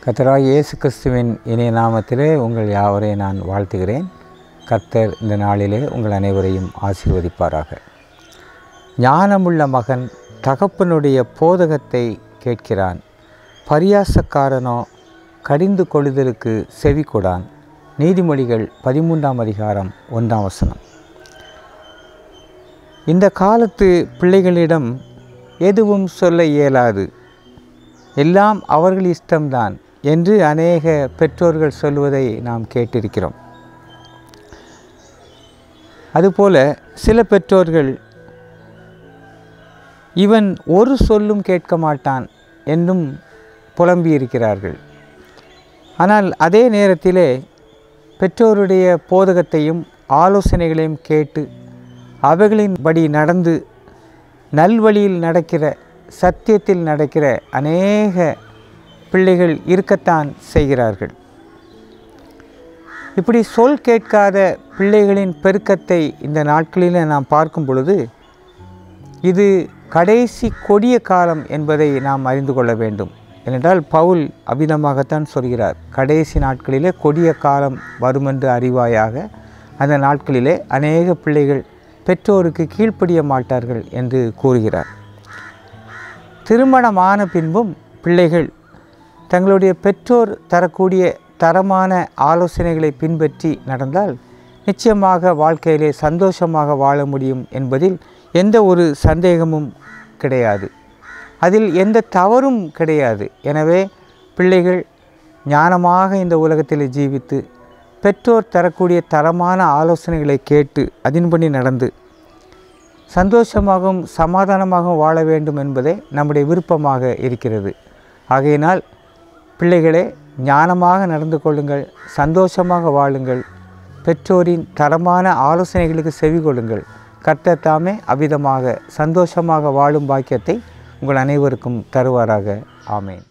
கர்த்தராகிய இயேசு கிறிஸ்துவின் இணைய நாமத்திலே உங்கள் யாவரையும் நான் வாழ்த்துகிறேன் கர்த்தர் இந்த நாளிலே உங்கள் அனைவரையும் ஆசீர்வதிப்பாராக ஞானமுள்ள மகன் தகப்பனுடைய போதகத்தை கேட்கிறான் பரியாசக்காரனோ கடிந்து கொள்ளுதலுக்கு செவி கொடான் நீதிமொழிகள் பதிமூன்றாம் அதிகாரம் ஒன்றாம் வசனம் இந்த காலத்து பிள்ளைகளிடம் எதுவும் சொல்ல இயலாது எல்லாம் அவர்கள் இஷ்டம்தான் என்று அநேக பெற்றோர்கள் சொல்வதை நாம் கேட்டிருக்கிறோம் அதுபோல சில பெற்றோர்கள் இவன் ஒரு சொல்லும் கேட்க மாட்டான் என்றும் புலம்பியிருக்கிறார்கள் ஆனால் அதே நேரத்திலே பெற்றோருடைய போதகத்தையும் ஆலோசனைகளையும் கேட்டு அவைகளின்படி நடந்து நல்வழியில் நடக்கிற சத்தியத்தில் நடக்கிற அநேக பிள்ளைகள் இருக்கத்தான் செய்கிறார்கள் இப்படி சொல் கேட்காத பிள்ளைகளின் பெருக்கத்தை இந்த நாட்களில் நாம் பார்க்கும் பொழுது இது கடைசி கொடிய காலம் என்பதை நாம் அறிந்து கொள்ள வேண்டும் ஏனென்றால் பவுல் அபிதமாகத்தான் சொல்கிறார் கடைசி நாட்களிலே கொடிய காலம் வருமென்று அறிவாயாக அந்த நாட்களிலே அநேக பிள்ளைகள் பெற்றோருக்கு கீழ்ப்படிய மாட்டார்கள் என்று கூறுகிறார் திருமணமான பின்பும் பிள்ளைகள் தங்களுடைய பெற்றோர் தரக்கூடிய தரமான ஆலோசனைகளை பின்பற்றி நடந்தால் நிச்சயமாக வாழ்க்கையிலே சந்தோஷமாக வாழ முடியும் என்பதில் எந்த ஒரு சந்தேகமும் கிடையாது அதில் எந்த தவறும் கிடையாது எனவே பிள்ளைகள் ஞானமாக இந்த உலகத்தில் ஜீவித்து பெற்றோர் தரக்கூடிய தரமான ஆலோசனைகளை கேட்டு அதன்படி நடந்து சந்தோஷமாகவும் சமாதானமாகவும் வாழ வேண்டும் என்பதே நம்முடைய விருப்பமாக இருக்கிறது ஆகையினால் பிள்ளைகளே ஞானமாக நடந்து கொள்ளுங்கள் சந்தோஷமாக வாழுங்கள் பெற்றோரின் தரமான ஆலோசனைகளுக்கு செவி கொள்ளுங்கள் கர்த்தர் தாமே அவ்விதமாக சந்தோஷமாக வாழும் பாக்கியத்தை உங்கள் அனைவருக்கும் தருவாராக ஆமேன்